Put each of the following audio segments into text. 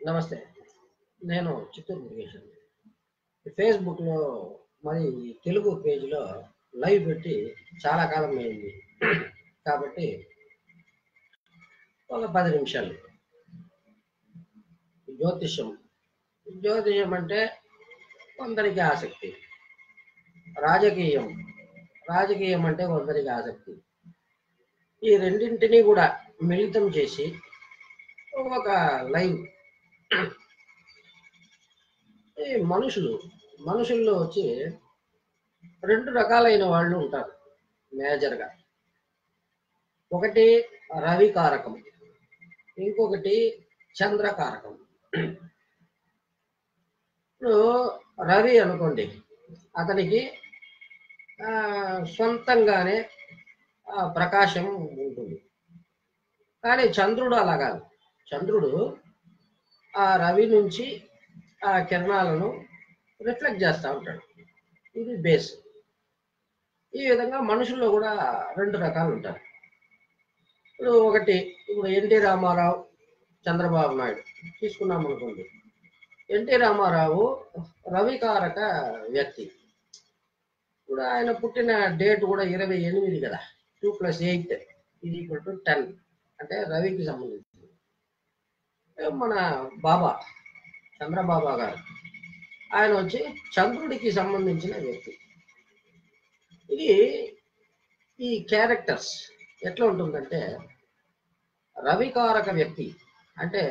నమస్తే నేను చిత్తూరు మురుగేశన్ ఫేస్బుక్లో మరి ఈ తెలుగు పేజీలో లైవ్ పెట్టి చాలా కాలం అయింది కాబట్టి ఒక పది నిమిషాలు జ్యోతిష్యం జ్యోతిష్యం అంటే కొందరికి ఆసక్తి రాజకీయం రాజకీయం అంటే కొందరికి ఆసక్తి ఈ రెండింటినీ కూడా మిళితం చేసి ఒక లైవ్ ఈ మనుషులు మనుషుల్లో వచ్చి రెండు రకాలైన వాళ్ళు ఉంటారు మేజర్గా ఒకటి రవి కారకం ఇంకొకటి చంద్రకారకం ఇప్పుడు రవి అనుకోండి అతనికి ఆ, సొంతంగానే ఆ, ప్రకాశం ఉంటుంది కానీ చంద్రుడు అలా కాదు చంద్రుడు ఆ రవి నుంచి ఆ కిరణాలను రిఫ్లెక్ట్ చేస్తూ ఉంటాడు ఇది బేస్ ఈ విధంగా మనుషుల్లో కూడా రెండు రకాలు ఉంటారు ఇప్పుడు ఒకటి ఇప్పుడు ఎన్టీ రామారావు చంద్రబాబు నాయుడు తీసుకున్నాం అనుకోండి ఎన్టీ రామారావు రవికారక వ్యక్తి ఇప్పుడు ఆయన పుట్టిన డేట్ కూడా ఇరవై ఎనిమిది కదా టూ ప్లస్ ఎయిట్ ఇది ఈక్వల్ టు టెన్ అంటే రవికి సంబంధించింది మన బాబా చంద్రబాబా గారు ఆయన వచ్చి చంద్రుడికి సంబంధించిన వ్యక్తి ఇది ఈ క్యారెక్టర్స్ ఎట్లా ఉంటుందంటే రవికారక వ్యక్తి అంటే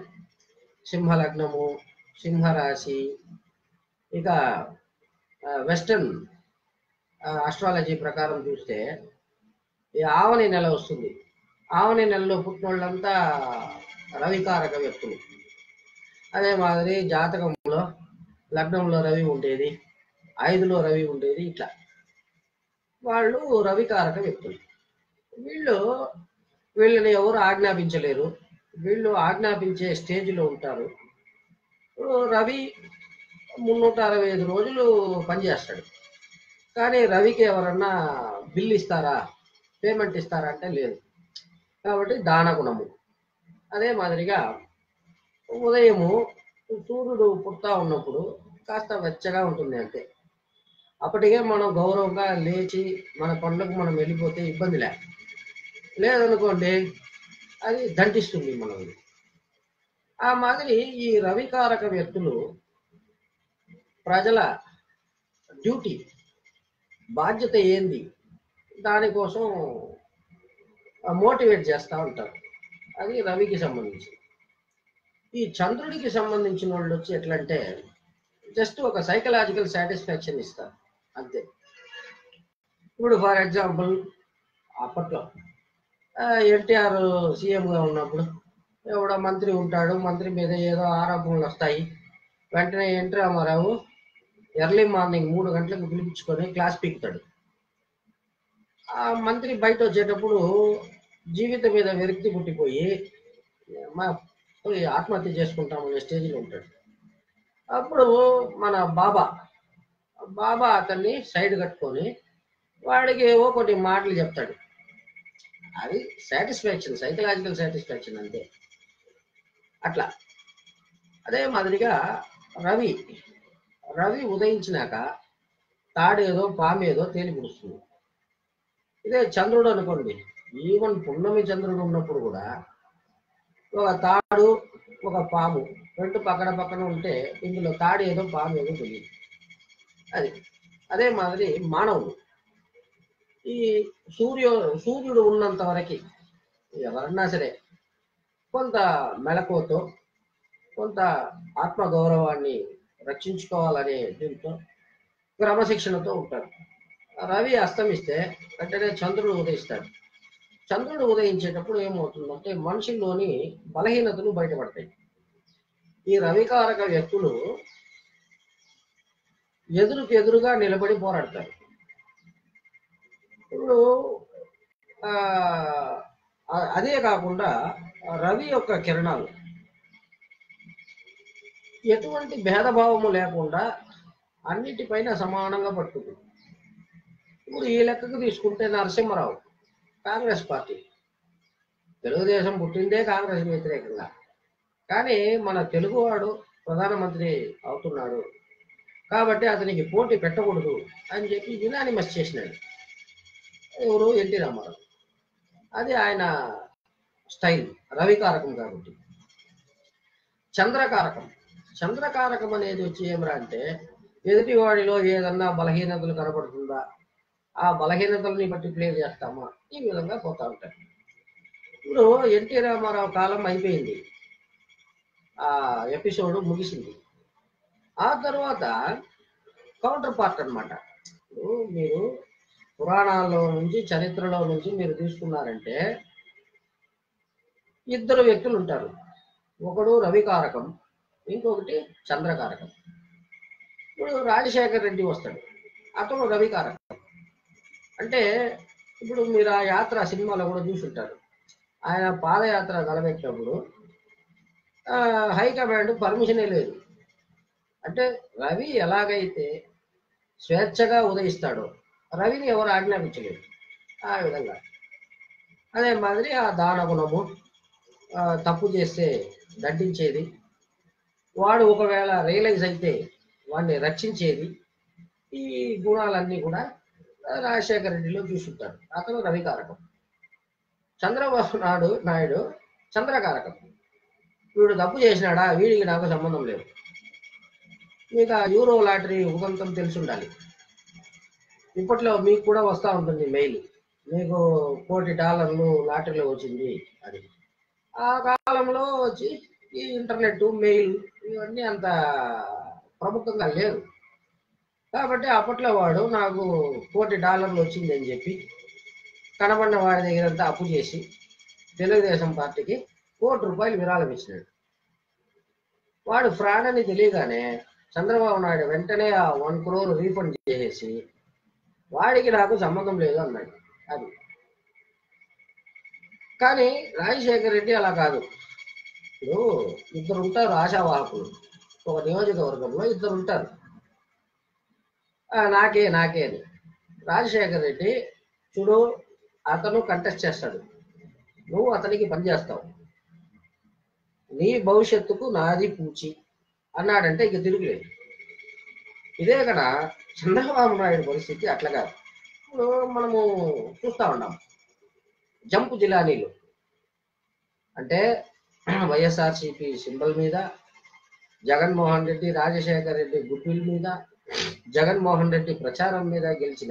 సింహలగ్నము సింహరాశి ఇక వెస్టర్న్ అస్ట్రాలజీ ప్రకారం చూస్తే ఈ ఆవని నెల వస్తుంది ఆవని నెలలో పుట్టిన వాళ్ళంతా రవికారక వ్యక్తులు అదే మాదిరి జాతకంలో లగ్నంలో రవి ఉండేది ఐదులో రవి ఉండేది ఇట్లా వాళ్ళు రవికారక వ్యక్తులు వీళ్ళు వీళ్ళని ఎవరు ఆజ్ఞాపించలేరు వీళ్ళు ఆజ్ఞాపించే స్టేజ్లో ఉంటారు ఇప్పుడు రవి మున్నూట అరవై ఐదు రోజులు పనిచేస్తాడు కానీ రవికి ఎవరన్నా బిల్ ఇస్తారా పేమెంట్ ఇస్తారా అంటే లేదు కాబట్టి దాన గుణము అదే మాదిరిగా ఉదయము సూర్యుడు పుడతా ఉన్నప్పుడు కాస్త వెచ్చగా ఉంటుంది అంతే అప్పటికే మనం గౌరవంగా లేచి మన పనులకు మనం వెళ్ళిపోతే ఇబ్బంది లే లేదనుకోండి అది దంటిస్తుంది మనల్ని ఆ మాదిరి ఈ రవికారక వ్యక్తులు ప్రజల డ్యూటీ బాధ్యత ఏంది దానికోసం మోటివేట్ చేస్తూ ఉంటారు అది రవికి సంబంధించి ఈ చంద్రుడికి సంబంధించిన వాళ్ళు వచ్చి ఎట్లంటే జస్ట్ ఒక సైకలాజికల్ సాటిస్ఫాక్షన్ ఇస్తారు అంతే ఇప్పుడు ఫర్ ఎగ్జాంపుల్ అప్పట్లో ఎన్టీఆర్ సీఎంగా ఉన్నప్పుడు ఎవడో మంత్రి ఉంటాడు మంత్రి మీద ఏదో ఆరోపణలు వస్తాయి వెంటనే ఎన్టీ రామారావు ఎర్లీ మార్నింగ్ మూడు గంటలకు పిలిపించుకొని క్లాస్ పీకుతాడు ఆ మంత్రి బయట వచ్చేటప్పుడు జీవితం మీద విరక్తి పుట్టిపోయి మా పోయి ఆత్మహత్య చేసుకుంటామనే స్టేజ్లో ఉంటాడు అప్పుడు మన బాబా బాబా అతన్ని సైడ్ కట్టుకొని వాడికి ఏవో కొన్ని మాటలు చెప్తాడు అది సాటిస్ఫాక్షన్ సైకలాజికల్ సాటిస్ఫాక్షన్ అంతే అట్లా అదే మాదిరిగా రవి రవి ఉదయించినాక తాడేదో పామేదో తేలిపుడుస్తుంది ఇదే చంద్రుడు అనుకోండి ఈవెన్ పున్నమి చంద్రుడు ఉన్నప్పుడు కూడా ఒక తాడు ఒక పాము రెండు పక్కన పక్కన ఉంటే ఇందులో తాడు ఏదో పాము ఏదో తెలియదు అది అదే మాదిరి మానవుడు ఈ సూర్యో సూర్యుడు ఉన్నంత వరకు ఎవరన్నా సరే కొంత మెలకువతో కొంత ఆత్మగౌరవాన్ని రక్షించుకోవాలనే దీంతో క్రమశిక్షణతో ఉంటారు రవి అస్తమిస్తే వెంటనే చంద్రుడు ఉదయిస్తాడు చంద్రుడు ఉదయించేటప్పుడు ఏమవుతుందంటే మనిషిలోని బలహీనతలు బయటపడతాయి ఈ రవికారక వ్యక్తులు ఎదురుకు ఎదురుగా నిలబడి పోరాడతారు ఇప్పుడు ఆ, ఆ- అదే కాకుండా ఆ రవి యొక్క కిరణాలు ఎటువంటి భేదభావము లేకుండా అన్నిటిపైన సమానంగా పట్టుకుంటుంది ఇప్పుడు ఈ లెక్కకు తీసుకుంటే నరసింహరావు కాంగ్రెస్ పార్టీ తెలుగుదేశం పుట్టిందే కాంగ్రెస్ వ్యతిరేకంగా కానీ మన తెలుగువాడు ప్రధానమంత్రి అవుతున్నాడు కాబట్టి అతనికి పోటీ పెట్టకూడదు అని చెప్పి యునానిమస్ చేసినాడు ఎవరు ఎన్టీ రామారావు అది ఆయన స్టైల్ రవికారకం కాబట్టి చంద్రకారకం చంద్రకారకం అనేది వచ్చి ఏమరా అంటే ఎదుటివాడిలో ఏదన్నా బలహీనతలు కనబడుతుందా ఆ బలహీనతల్ని బట్టి ప్లే చేస్తామా ఈ విధంగా పోతా ఉంటాయి ఇప్పుడు ఎన్టీ రామారావు కాలం అయిపోయింది ఆ ఎపిసోడ్ ముగిసింది ఆ తర్వాత కౌంటర్ పార్ట్ అన్నమాట ఇప్పుడు మీరు పురాణాల్లో నుంచి చరిత్రలో నుంచి మీరు తీసుకున్నారంటే ఇద్దరు వ్యక్తులు ఉంటారు ఒకడు రవికారకం ఇంకొకటి చంద్రకారకం ఇప్పుడు రాజశేఖర్ రెడ్డి వస్తాడు అతను రవికారకం అంటే ఇప్పుడు మీరు ఆ యాత్ర సినిమాలో కూడా చూసుంటారు ఆయన పాదయాత్ర తలపెట్టినప్పుడు ఆ, హైకమాండ్ పర్మిషనే లేదు అంటే రవి ఎలాగైతే స్వేచ్ఛగా ఉదయిస్తాడో రవిని ఎవరు ఆజ్ఞాపించలేదు ఆ విధంగా అదే మాదిరి ఆ దాన గుణము ఆ, తప్పు చేస్తే దండించేది వాడు ఒకవేళ రియలైజ్ అయితే వాడిని రక్షించేది ఈ గుణాలన్నీ కూడా రాజశేఖర రెడ్డిలో చూసుంటారు అతను రవికారకం చంద్రబాబు నాయుడు నాయుడు చంద్రకారకం వీడు తప్పు చేసినాడా వీడికి నాకు సంబంధం లేదు మీకు ఆ యూరో లాటరీ ఉదంతం తెలిసి ఉండాలి ఇప్పట్లో మీకు కూడా వస్తూ ఉంటుంది మెయిల్ మీకు కోటి డాలర్లు లాటరీలో వచ్చింది అది ఆ కాలంలో వచ్చి ఈ ఇంటర్నెట్ మెయిల్ ఇవన్నీ అంత ప్రముఖంగా లేవు కాబట్టి అప్పట్లో వాడు నాకు కోటి డాలర్లు వచ్చింది అని చెప్పి కనబడిన వాడి దగ్గరంతా అప్పు చేసి తెలుగుదేశం పార్టీకి కోటి రూపాయలు విరాళం ఇచ్చినాడు వాడు ఫ్రాడ్ అని తెలియగానే చంద్రబాబు నాయుడు వెంటనే ఆ వన్ క్రోర్ రీఫండ్ చేసేసి వాడికి నాకు సంబంధం లేదు అన్నాడు అది కానీ రాజశేఖర్ రెడ్డి అలా కాదు ఇప్పుడు ఇద్దరు ఉంటారు ఆశావాహకులు ఒక నియోజకవర్గంలో ఇద్దరు ఉంటారు ఆ, నాకే నాకే అని రాజశేఖర్ రెడ్డి చూడు అతను కంటెస్ట్ చేస్తాడు నువ్వు అతనికి పని చేస్తావు నీ భవిష్యత్తుకు నాది పూచి అన్నాడంటే ఇక తిరుగులేదు ఇదే కదా చంద్రబాబు నాయుడు పరిస్థితి అట్లా కాదు ఇప్పుడు మనము చూస్తా ఉన్నాం జంపు జిలానీలు అంటే వైఎస్ఆర్సిపి సింబల్ మీద జగన్మోహన్ రెడ్డి రాజశేఖర్ రెడ్డి గుడ్విల్ మీద జగన్మోహన్ రెడ్డి ప్రచారం మీద గెలిచిన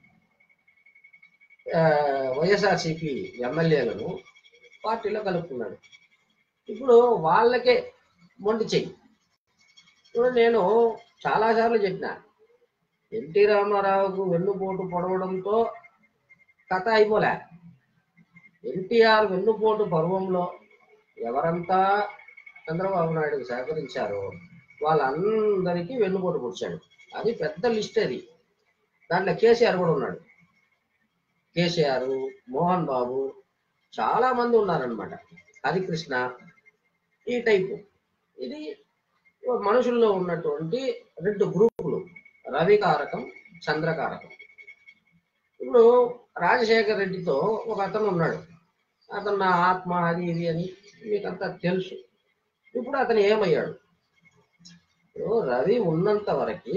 ఆ, వైఎస్ఆర్సిపి ఎమ్మెల్యేలను పార్టీలో కలుపుకున్నాడు ఇప్పుడు వాళ్ళకే మొండి చెయ్యి ఇప్పుడు నేను చాలాసార్లు చెప్పిన ఎన్టీ రామారావుకు వెన్నుపోటు పొడవడంతో కథ అయిపోలే ఎన్టీఆర్ వెన్నుపోటు పర్వంలో ఎవరంతా చంద్రబాబు నాయుడుకు సహకరించారో వాళ్ళందరికీ వెన్నుపోటు పొడిచాడు అది పెద్ద లిస్ట్ అది దాంట్లో కేసీఆర్ కూడా ఉన్నాడు కేసీఆర్ మోహన్ బాబు చాలా మంది ఉన్నారనమాట హరికృష్ణ ఈ టైపు ఇది మనుషుల్లో ఉన్నటువంటి రెండు గ్రూపులు రవికారకం చంద్రకారకం ఇప్పుడు రాజశేఖర్ రెడ్డితో ఒక అతను ఉన్నాడు అతను నా ఆత్మ అది ఇది అని మీకంతా తెలుసు ఇప్పుడు అతను ఏమయ్యాడు ఇప్పుడు రవి ఉన్నంత వరకు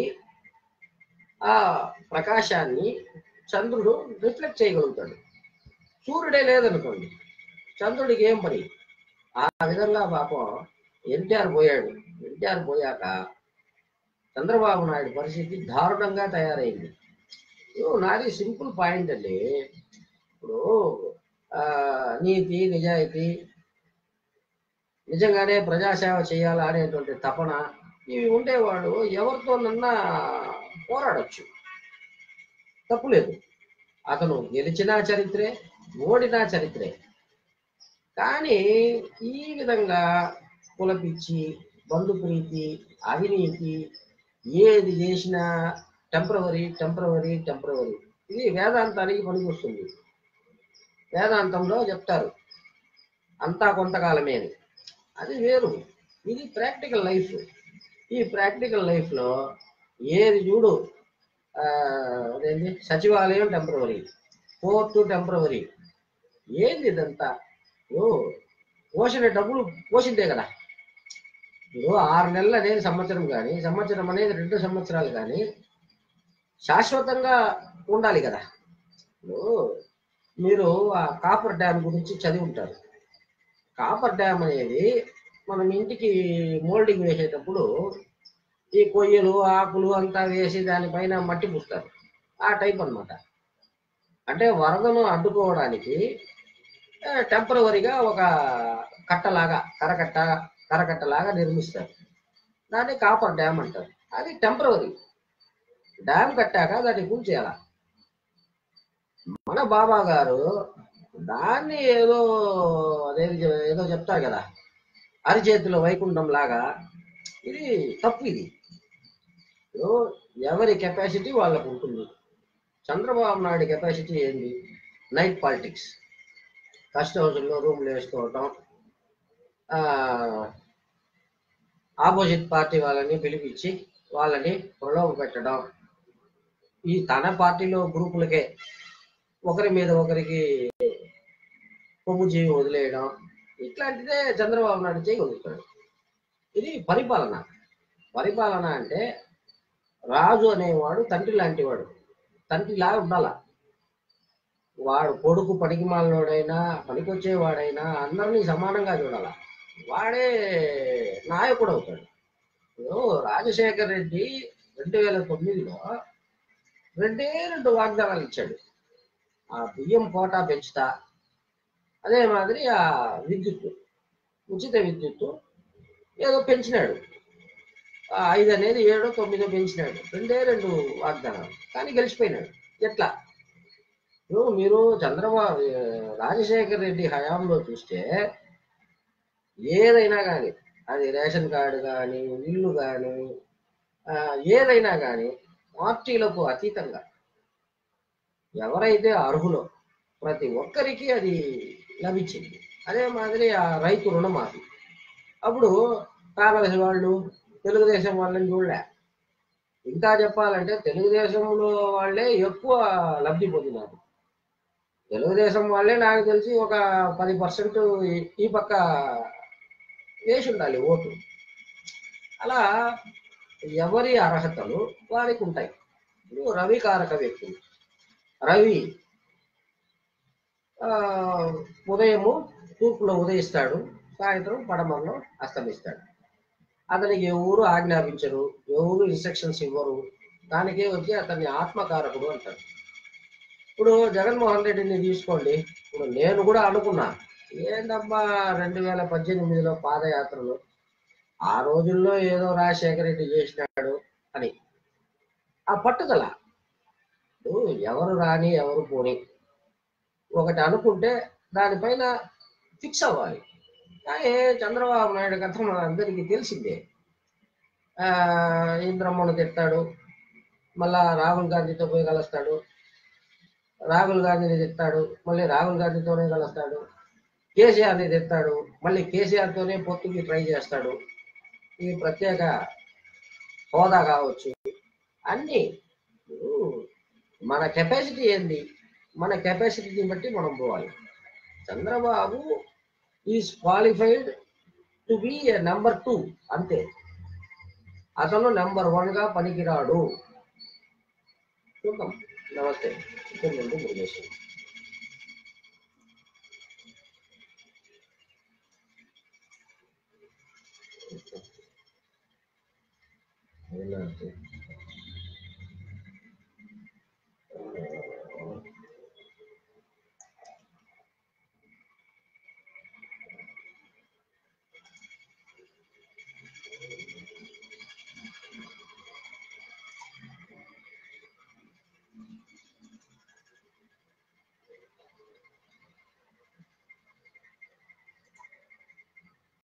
ఆ ప్రకాశాన్ని చంద్రుడు రిఫ్లెక్ట్ చేయగలుగుతాడు సూర్యుడే లేదనుకోండి చంద్రుడికి ఏం పని ఆ విధంగా పాపం ఎన్టీఆర్ పోయాడు ఎన్టీఆర్ పోయాక చంద్రబాబు నాయుడు పరిస్థితి దారుణంగా తయారైంది ఇప్పుడు నాది సింపుల్ పాయింట్ అండి ఇప్పుడు ఆ, నీతి నిజాయితీ నిజంగానే ప్రజాసేవ చేయాలా అనేటువంటి తపన ఇవి ఉండేవాడు ఎవరితోనన్నా పోరాడొచ్చు తప్పులేదు అతను గెలిచినా చరిత్రే ఓడినా చరిత్రే కానీ ఈ విధంగా కులపిచ్చి బంధుప్రీతి అవినీతి ఏది చేసినా టెంపరవరీ టెంపరవరీ టెంపరవరీ ఇది వేదాంతానికి పనికొస్తుంది వేదాంతంలో చెప్తారు అంతా కొంతకాలమే అని అది వేరు ఇది ప్రాక్టికల్ లైఫ్ ఈ ప్రాక్టికల్ లైఫ్లో ఏది చూడు ఆ, అదేంటి సచివాలయం టెంపరవరీ కోర్టు టెంపరవరీ ఏంది ఇదంతా ఓ పోసిన డబ్బులు పోసిందే కదా ఇప్పుడు ఆరు నెలలు అనేది సంవత్సరం కానీ సంవత్సరం అనేది రెండు సంవత్సరాలు కానీ శాశ్వతంగా ఉండాలి కదా ఇప్పుడు మీరు ఆ కాపర్ డ్యామ్ గురించి చదివి ఉంటారు కాపర్ డ్యామ్ అనేది మనం ఇంటికి మోల్డింగ్ వేసేటప్పుడు ఈ కొయ్యలు ఆకులు అంతా వేసి దానిపైన మట్టి పూస్తారు ఆ టైప్ అన్నమాట అంటే వరదను అడ్డుకోవడానికి టెంపరవరీగా ఒక కట్టలాగా కరకట్ట కరకట్టలాగా నిర్మిస్తారు దాన్ని కాపర్ డ్యామ్ అంటారు అది టెంపరవరీ డ్యామ్ కట్టాక దాన్ని కూల్చేయాల మన బాబా గారు దాన్ని ఏదో అదేది ఏదో చెప్తారు కదా అరిచేతిలో వైకుంఠం లాగా ఇది తప్పు ఇది ఇప్పుడు ఎవరి కెపాసిటీ వాళ్ళకు ఉంటుంది చంద్రబాబు నాయుడు కెపాసిటీ ఏంది నైట్ పాలిటిక్స్ కష్ట హౌసుల్లో రూమ్లు వేసుకోవటం ఆపోజిట్ పార్టీ వాళ్ళని పిలిపించి వాళ్ళని ప్రలోభ పెట్టడం ఈ తన పార్టీలో గ్రూపులకే ఒకరి మీద ఒకరికి కొమ్ము జీవి వదిలేయడం ఇట్లాంటిదే చంద్రబాబు నాయుడు చేయగలుగుతాడు ఇది పరిపాలన పరిపాలన అంటే రాజు అనేవాడు తండ్రి లాంటి వాడు తండ్రిలాగా ఉండాల వాడు కొడుకు పనికి మాలినోడైనా పనికొచ్చేవాడైనా అందరినీ సమానంగా చూడాల వాడే నాయకుడు అవుతాడు ఇప్పుడు రాజశేఖర్ రెడ్డి రెండు వేల తొమ్మిదిలో రెండే రెండు వాగ్దానాలు ఇచ్చాడు ఆ బియ్యం కోటా పెంచుతా అదే మాదిరి ఆ విద్యుత్ ఉచిత విద్యుత్తు ఏదో పెంచినాడు ఆ ఐదు అనేది ఏడో తొమ్మిదో పెంచినాడు రెండే రెండు వాగ్దానాలు కానీ గెలిచిపోయినాడు ఎట్లా ఇప్పుడు మీరు చంద్రబాబు ఆ, రాజశేఖర్ రెడ్డి హయాంలో చూస్తే ఏదైనా కానీ అది రేషన్ కార్డు కానీ ఇల్లు కానీ ఏదైనా కానీ పార్టీలకు అతీతంగా ఎవరైతే అర్హులో ప్రతి ఒక్కరికి అది లభించింది అదే మాదిరి ఆ రైతు రుణమాఫీ అప్పుడు కాంగ్రెస్ వాళ్ళు తెలుగుదేశం వాళ్ళని చూడలే ఇంకా చెప్పాలంటే తెలుగుదేశంలో వాళ్ళే ఎక్కువ లబ్ధి పొందినారు తెలుగుదేశం వాళ్ళే నాకు తెలిసి ఒక పది పర్సెంట్ ఈ పక్క వేసి ఉండాలి ఓటు అలా ఎవరి అర్హతలు వారికి ఉంటాయి ఇప్పుడు రవి కారక వ్యక్తులు రవి ఆ, ఉదయము తూర్పులో ఉదయిస్తాడు సాయంత్రం పడమరలో అస్తమిస్తాడు అతనికి ఎవరు ఆజ్ఞాపించరు ఎవరు ఇన్స్ట్రక్షన్స్ ఇవ్వరు దానికే వచ్చి అతన్ని ఆత్మకారకుడు అంటారు ఇప్పుడు జగన్మోహన్ రెడ్డిని తీసుకోండి ఇప్పుడు నేను కూడా అనుకున్నా ఏంటమ్మా రెండు వేల పద్దెనిమిదిలో పాదయాత్రలు ఆ రోజుల్లో ఏదో రాజశేఖర రెడ్డి చేసినాడు అని ఆ పట్టుదల ఇప్పుడు ఎవరు రాని ఎవరు పోని ఒకటి అనుకుంటే దానిపైన ఫిక్స్ అవ్వాలి కానీ చంద్రబాబు నాయుడు కథ మన అందరికీ తెలిసిందే ఆ, ఇంద్రమ్మను తిట్టాడు మళ్ళా రాహుల్ గాంధీతో పోయి కలుస్తాడు రాహుల్ గాంధీని తిట్టాడు మళ్ళీ రాహుల్ గాంధీతోనే కలుస్తాడు కేసీఆర్ని తిట్టాడు మళ్ళీ కేసీఆర్తోనే పొత్తుకి ట్రై చేస్తాడు ఈ ప్రత్యేక హోదా కావచ్చు అన్నీ ఇప్పుడు మన కెపాసిటీ ఏంది మన కెపాసిటీని బట్టి మనం పోవాలి Chandrababu is qualified to be a number two అంతే అతను నెంబర్ వన్ గా పనికిరాడు చూద్దాం నమస్తే చికెన్ నుండి మురుగేశ్వరం అవునా?